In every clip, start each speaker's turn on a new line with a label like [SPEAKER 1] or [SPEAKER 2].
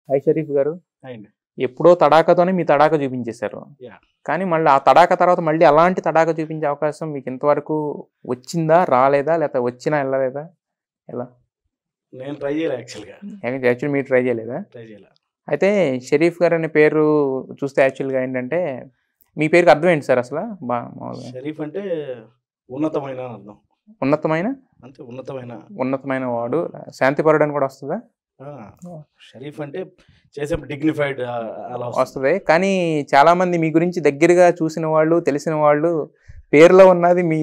[SPEAKER 1] High Sharif గారు
[SPEAKER 2] అయింది
[SPEAKER 1] ఎప్పుడో తడాకతోనే మీ తడాక చూపించేశారు
[SPEAKER 2] Yeah.
[SPEAKER 1] కానీ మళ్ళీ ఆ తడాక తర్వాత మళ్ళీ అలాంటి తడాక చూపించే అవకాశం మీకు ఇంతవరకు వచ్చిందా రాలేదా లేకపోతే వచ్చినా వెళ్ళలేదా ఎలా
[SPEAKER 2] నేను ట్రై చేయలే యాక్చువల్గా
[SPEAKER 1] యాక్చువల్లీ మీరు ట్రై చేయలేదా
[SPEAKER 2] ట్రై చేయలే
[SPEAKER 1] అయితే షరీఫ్ గారు అనే పేరు చూస్తే యాక్చువల్గా ఏంటంటే మీ పేరుకి అర్థం ఏంటి సార్ అసలు బా మామూలుగా
[SPEAKER 2] షరీఫ్ అంటే ఉన్నతమైన అని అర్థం
[SPEAKER 1] ఉన్నతమైన
[SPEAKER 2] అంతే ఉన్నతమైన
[SPEAKER 1] ఉన్నతమైన వాడు శాంతిపరుడు అని కూడా వస్తుందా
[SPEAKER 2] ఆ, షరీఫ్ అంటే చేసే డిగ్నిఫైడ్ అలా వస్తుంది
[SPEAKER 1] వస్తుంది కానీ చాలా మంది మీ గురించి దగ్గరగా చూసిన వాళ్ళు తెలిసిన వాళ్ళు పేరులో ఉన్నది మీ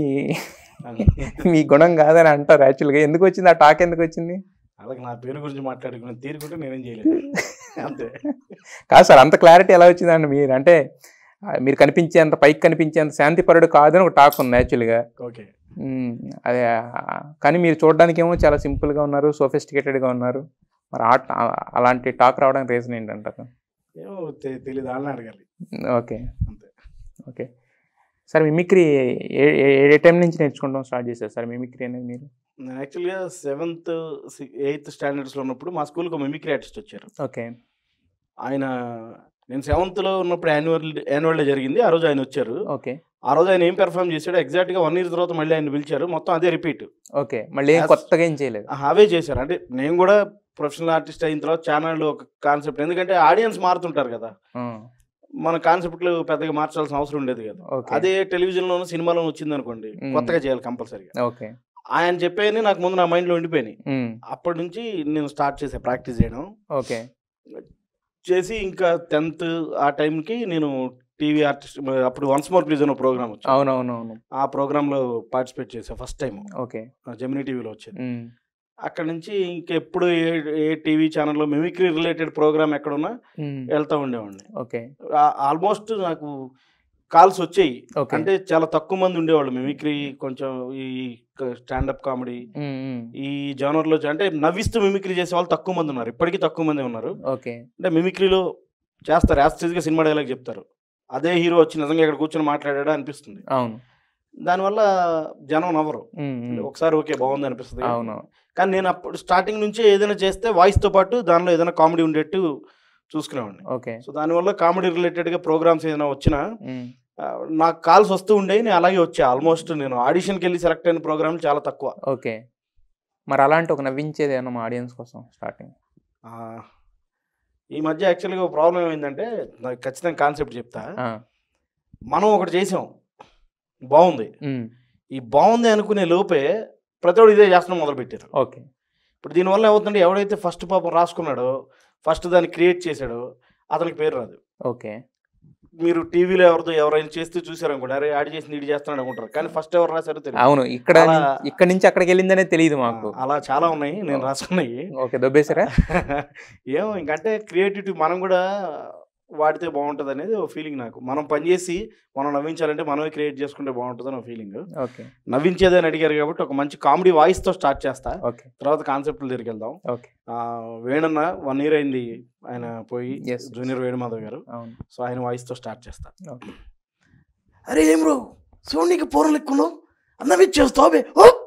[SPEAKER 1] మీ గుణం కాదని అంటారు యాక్చువల్గా ఎందుకు వచ్చింది ఆ టాక్ ఎందుకు వచ్చింది
[SPEAKER 2] అలాగే నా పేరు గురించి మాట్లాడుకుని తీరుకుంటే నేనేం చేయలేదు అంతే
[SPEAKER 1] కాదు సార్ అంత క్లారిటీ ఎలా వచ్చిందండి మీరు అంటే ఆ, మీరు కనిపించేంత పైకి కనిపించేంత శాంతిపరుడు కాదని ఒక టాక్ ఉంది యాక్చువల్గా
[SPEAKER 2] ఓకే
[SPEAKER 1] ఉమ్, అదే ఆ, కానీ మీరు చూడడానికి ఏమో చాలా సింపుల్గా ఉన్నారు సోఫిస్టికేటెడ్గా ఉన్నారు మరి ఆ టా- అలాంటి టాక్ రావడానికి రీజన్ ఏంటంటారు
[SPEAKER 2] ఏమో తె- తెలీదు వాళ్ళని అడగాలి
[SPEAKER 1] ఓకే
[SPEAKER 2] అంతే
[SPEAKER 1] ఓకే సార్ మిమిక్రీ ఏ ఏ- ఏ టైం నుంచి నేర్చుకుంటాం స్టార్ట్ చేశారు సార్ మిమిక్రీ అనేది మీరు
[SPEAKER 2] నేను యాక్చువల్గా సెవెంత్ ఎయిత్ స్టాండర్డ్స్లో ఉన్నప్పుడు మా స్కూల్కి మిమిక్రీ ఆర్టిస్ట్ వచ్చారు
[SPEAKER 1] ఓకే
[SPEAKER 2] ఆయన నేను సెవెంత్లో ఉన్నప్పుడు యాన్యువల్ యాన్యువల్ డే జరిగింది ఆ రోజు ఆయన వచ్చారు
[SPEAKER 1] ఓకే
[SPEAKER 2] ఆ రోజు ఆయన ఏం పెర్ఫామ్ చేశాడు ఎగ్జాక్ట్గా వన్ ఇయర్ తర్వాత మళ్ళీ ఆయన పిలిచారు మొత్తం అదే రిపీట్
[SPEAKER 1] ఓకే మళ్ళీ ఏం
[SPEAKER 2] As-
[SPEAKER 1] కొత్తగా ఏం చేయలేదు
[SPEAKER 2] అవే చేశారు అంటే నేను కూడా ప్రొఫెషనల్ ఆర్టిస్ట్ అయిన తర్వాత ఛానల్ ఒక కాన్సెప్ట్ ఎందుకంటే ఆడియన్స్ మారుతుంటారు కదా
[SPEAKER 1] ఆ,
[SPEAKER 2] మన కాన్సెప్ట్లు పెద్దగా మార్చాల్సిన అవసరం ఉండేది కదా
[SPEAKER 1] ఓకే
[SPEAKER 2] అదే టెలివిజన్లోనూ సినిమాలో వచ్చింది అనుకోండి
[SPEAKER 1] మ్మ్.
[SPEAKER 2] కొత్తగా చేయాలి కంపల్సరీగా
[SPEAKER 1] ఓకే
[SPEAKER 2] ఆయన చెప్పేది నాకు ముందు నా మైండ్లో ఉండిపోయినాయి
[SPEAKER 1] ఉమ్,
[SPEAKER 2] అప్పటి నుంచి నేను స్టార్ట్ చేసా ప్రాక్టీస్ చేయడం
[SPEAKER 1] ఓకే
[SPEAKER 2] చేసి ఇంకా టెన్త్ ఆ టైంకి నేను టీవీ ఆర్టిస్ట్ అప్పుడు వన్స్ మోర్ ప్లీజ్ అనే ప్రోగ్రామ్ వచ్చింది
[SPEAKER 1] అవునవునవును
[SPEAKER 2] ఆ ప్రోగ్రాంలో పార్టిసిపేట్ చేసా ఫస్ట్ టైం
[SPEAKER 1] ఓకే
[SPEAKER 2] జమినీ టీవీలో వచ్చేది
[SPEAKER 1] ఉమ్,
[SPEAKER 2] అక్కడ నుంచి ఇంకెప్పుడు ఏ ఏ టీవీ ఛానల్లో మిమిక్రీ రిలేటెడ్ ప్రోగ్రామ్ ఎక్కడున్నా
[SPEAKER 1] ఉమ్,
[SPEAKER 2] వెళ్తా ఉండేవాడిని
[SPEAKER 1] ఓకే
[SPEAKER 2] ఆల్మోస్ట్ నాకు కాల్స్ వచ్చాయి
[SPEAKER 1] ఓకే
[SPEAKER 2] అంటే చాలా తక్కువ మంది ఉండేవాళ్ళు మిమిక్రీ కొంచెం ఈ స్టాండప్ కామెడీ
[SPEAKER 1] ఉమ్, ఉమ్,
[SPEAKER 2] ఈ జానర్లో అంటే నవ్విస్తూ మిమిక్రీ చేసే వాళ్ళు తక్కువ మంది ఉన్నారు ఇప్పటికీ తక్కువ మంది ఉన్నారు
[SPEAKER 1] ఓకే
[SPEAKER 2] అంటే మిమిక్రీలో చేస్తారు యాస్టేజ్గా సినిమా డైలాగ్ చెప్తారు అదే హీరో వచ్చి నిజంగా ఇక్కడ కూర్చొని మాట్లాడాడా అనిపిస్తుంది
[SPEAKER 1] అవును
[SPEAKER 2] దానివల్ల జనం నవ్వరు
[SPEAKER 1] ఉమ్, ఉమ్,
[SPEAKER 2] ఒకసారి ఓకే బాగుంది అనిపిస్తుంది
[SPEAKER 1] అవును
[SPEAKER 2] కానీ నేను అప్పుడు స్టార్టింగ్ నుంచి ఏదైనా చేస్తే వాయిస్తో పాటు దానిలో ఏదైనా కామెడీ ఉండేట్టు చూసుకునేవాడిని
[SPEAKER 1] ఓకే
[SPEAKER 2] సో దానివల్ల కామెడీ రిలేటెడ్గా ప్రోగ్రామ్స్ ఏదైనా వచ్చినా
[SPEAKER 1] ఉమ్,
[SPEAKER 2] ఆ, నాకు కాల్స్ వస్తూ ఉండేవి నేను అలాగే వచ్చా ఆల్మోస్ట్ నేను ఆడిషన్కి వెళ్ళి సెలెక్ట్ అయిన ప్రోగ్రామ్ చాలా తక్కువ
[SPEAKER 1] ఓకే మరి అలాంటి ఒక నవ్వించేది ఏమన్నా మా ఆడియన్స్ కోసం స్టార్టింగ్
[SPEAKER 2] ఆ, ఈ మధ్య యాక్చువల్గా ఒక ప్రాబ్లం ఏమైందంటే నాకు ఖచ్చితంగా కాన్సెప్ట్ చెప్తా మనం ఒకటి చేసాం బాగుంది ఈ బాగుంది అనుకునే లోపే ప్రతివాడు ఇదే చేస్తడం మొదలు పెట్టారు
[SPEAKER 1] ఓకే
[SPEAKER 2] ఇప్పుడు దీనివల్ల ఏమవుతుందంటే ఎవడైతే ఫస్ట్ పాపం రాసుకున్నాడో ఫస్ట్ దాన్ని క్రియేట్ చేశాడో అతనికి పేరు రాదు
[SPEAKER 1] ఓకే
[SPEAKER 2] మీరు టీవీలో ఎవరితో ఎవరైనా చేస్తూ చూసారనుకోండి అరే ఆడి చేసి నీడి చేస్తున్నాడు అనుకుంటారు కానీ ఫస్ట్ ఎవరు రాశారో తెలియదు
[SPEAKER 1] అవును ఇక్కడ
[SPEAKER 2] అలా-
[SPEAKER 1] నుంచి- ఇక్కడ నుంచి అక్కడికి వెళ్ళిందనే తెలియదు మాకు
[SPEAKER 2] అలా చాలా ఉన్నాయి నేను రాసుకున్నాయి
[SPEAKER 1] ఓకే దొబ్బేసారా
[SPEAKER 2] ఏమో ఇంకంటే క్రియేటివిటీ మనం కూడా వాడితే బాగుంటుంది అనేది ఒక ఫీలింగ్ నాకు మనం పనిచేసి మనం నవ్వించాలంటే మనమే క్రియేట్ చేసుకుంటే బాగుంటుంది అని ఫీలింగ్
[SPEAKER 1] ఓకే
[SPEAKER 2] నవ్వించేది అని అడిగారు కాబట్టి ఒక మంచి కామెడీ వాయిస్తో స్టార్ట్ చేస్తా
[SPEAKER 1] ఓకే
[SPEAKER 2] తర్వాత కాన్సెప్ట్లు దగ్గరికి వెళ్దాం
[SPEAKER 1] ఓకే
[SPEAKER 2] ఆ, వేణన్న వన్ ఇయర్ అయింది ఆయన పోయి
[SPEAKER 1] Yes.
[SPEAKER 2] జూనియర్ వేణుమాధవ్ గారు
[SPEAKER 1] అవును
[SPEAKER 2] సో ఆయన వాయిస్తో స్టార్ట్ చేస్తా
[SPEAKER 1] ఓకే
[SPEAKER 2] అరే ఏం బ్రో సోనీకి పూర్వం ఎక్కున్నావు అన్నవిచ్చేస్తావే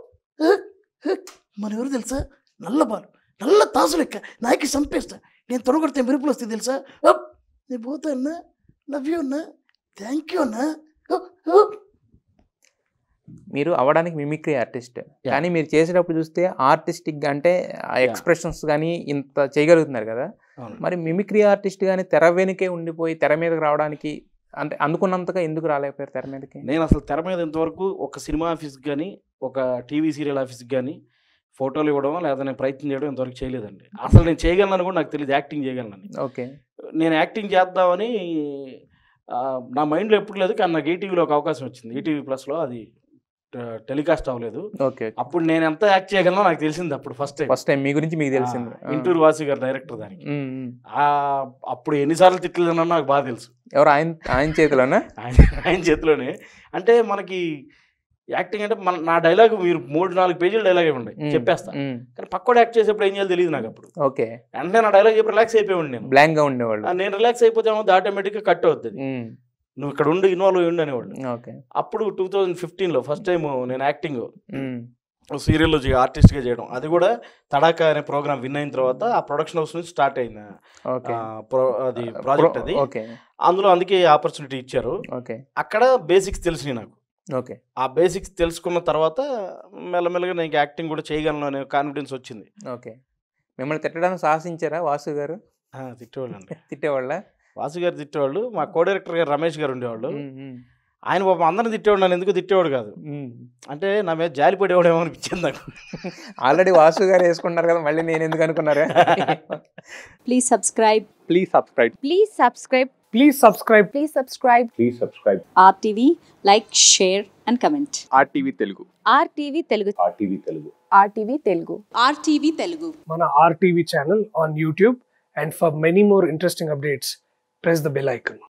[SPEAKER 2] మన ఎవరు తెలుసా నల్ల బాలు నల్ల తాసు లెక్క నాయకి చంపేస్తా నేను తొడగొడితే మెరుపులు వస్తాయి తెలుసా హప్! నేను పోతా అన్నా లవ్ యూ అన్నా థ్యాంక్ యూ అన్నా హప్! హప్!
[SPEAKER 1] మీరు అవ్వడానికి మిమిక్రీ ఆర్టిస్ట్ కానీ మీరు చేసేటప్పుడు చూస్తే ఆర్టిస్టిక్ అంటే ఎక్స్ప్రెషన్స్ కానీ ఇంత చేయగలుగుతున్నారు కదా మరి మిమిక్రీ ఆర్టిస్ట్ కానీ తెర వెనుకే ఉండిపోయి తెర మీదకి రావడానికి అంటే అందుకున్నంతగా ఎందుకు రాలేకపోయారు తెర మీదకి
[SPEAKER 2] నేను అసలు తెర మీద ఇంతవరకు ఒక సినిమా ఆఫీస్కి కానీ ఒక టీవీ సీరియల్ ఆఫీస్కి కానీ ఫోటోలు ఇవ్వడం లేదా నేను ప్రయత్నం చేయడం ఇంతవరకు చేయలేదండి అసలు నేను చేయగలను కూడా నాకు తెలియదు యాక్టింగ్ చేయగలను
[SPEAKER 1] ఓకే
[SPEAKER 2] నేను యాక్టింగ్ చేద్దామని ఆ, నా మైండ్లో ఎప్పుడు లేదు కానీ నాకు ఈటీవీలో ఒక అవకాశం వచ్చింది ఈటీవీ ప్లస్లో అది టెలికాస్ట్ అవ్వలేదు
[SPEAKER 1] ఓకే
[SPEAKER 2] అప్పుడు నేను ఎంత యాక్ట్ చేయగలనో నాకు తెలిసింది అప్పుడు ఫస్ట్ టైం
[SPEAKER 1] ఫస్ట్ టైం మీ గురించి మీకు తెలిసింది ఆ.
[SPEAKER 2] ఇంటూరు వాసి గారు డైరెక్టర్ దానికి
[SPEAKER 1] ఉమ్, ఉమ్.
[SPEAKER 2] ఆ, అప్పుడు ఎన్నిసార్లు తిట్లు తిన్నా నాకు బాగా తెలుసు
[SPEAKER 1] ఎవరు ఆయన ఆయన చేతిలోనా
[SPEAKER 2] ఆయన ఆయన చేతిలోనే అంటే మనకి యాక్టింగ్ అంటే మన నా డైలాగ్ మీరు మూడు నాలుగు పేజీల డైలాగ్ ఇవ్వండి
[SPEAKER 1] ఉమ్,
[SPEAKER 2] చెప్పేస్తా
[SPEAKER 1] ఉమ్.
[SPEAKER 2] కానీ పక్కోడు యాక్ట్ చేసేప్పుడు ఏం చేయాలో తెలియదు నాకు అప్పుడు
[SPEAKER 1] ఓకే
[SPEAKER 2] వెంటనే నా డైలాగ్ చెప్పి రిలాక్స్ అయిపోయి నేను
[SPEAKER 1] బ్లాంక్ గా ఉండేవాళ్ళు
[SPEAKER 2] ఆ, నేను రిలాక్స్ అయిపోతే ఏమో ఆటోమేటిక్గా కట్ అవుతుంది
[SPEAKER 1] ఉమ్,
[SPEAKER 2] నువ్వు ఇక్కడ ఉండి ఇన్వాల్వ్ అయ్యి ఉండి అనేవాళ్ళు
[SPEAKER 1] ఓకే
[SPEAKER 2] అప్పుడు టూ థౌజండ్ ఫిఫ్టీన్లో ఫస్ట్ టైం నేను యాక్టింగ్
[SPEAKER 1] ఉమ్,
[SPEAKER 2] సీరియల్లో ఆర్టిస్ట్గా చేయడం అది కూడా తడాకా అనే ప్రోగ్రామ్ విన్ అయిన తర్వాత ఆ ప్రొడక్షన్ హౌస్ నుంచి స్టార్ట్ అయింది
[SPEAKER 1] ఓకే
[SPEAKER 2] ఆ, pro- అది ప్రాజెక్ట్ అది
[SPEAKER 1] ఓకే
[SPEAKER 2] అందులో అందుకే ఆపర్చునిటీ ఇచ్చారు
[SPEAKER 1] ఓకే
[SPEAKER 2] అక్కడ బేసిక్స్ తెలిసినాయి నాకు
[SPEAKER 1] ఓకే
[SPEAKER 2] ఆ బేసిక్స్ తెలుసుకున్న తర్వాత మెల్లమెల్లగా నేను యాక్టింగ్ కూడా చేయగలను అనే కాన్ఫిడెన్స్ వచ్చింది
[SPEAKER 1] ఓకే మిమ్మల్ని తిట్టడానికి సాహసించారా వాసు గారు
[SPEAKER 2] ఆ, తిట్టేవాళ్ళు అండి
[SPEAKER 1] తిట్టేవాళ్ళ
[SPEAKER 2] వాసు గారు తిట్టేవాళ్ళు మా కో డైరెక్టర్ గారు రమేష్ గారు ఉండేవాళ్ళు ఆయన పాపం అందరిని తిట్టేవాడు నన్ను ఎందుకు తిట్టేవాడు కాదు అంటే నా మీద జాలి పడేవాడేమో అనిపించింది నాకు
[SPEAKER 1] ఆల్రెడీ వాసు గారు వేసుకున్నారు కదా మళ్ళీ నేను ఎందుకు అనుకున్నారా
[SPEAKER 3] Please subscribe.
[SPEAKER 4] Please subscribe.
[SPEAKER 3] Please subscribe.
[SPEAKER 5] Please subscribe.
[SPEAKER 3] Please subscribe.
[SPEAKER 4] Please subscribe.
[SPEAKER 3] RTV, like, share, and comment.
[SPEAKER 4] RTV Telugu.
[SPEAKER 3] RTV Telugu.
[SPEAKER 4] RTV Telugu.
[SPEAKER 6] RTV Telugu.
[SPEAKER 3] RTV Telugu.
[SPEAKER 5] Mana RTV channel on YouTube. And for many more interesting updates, press the bell icon.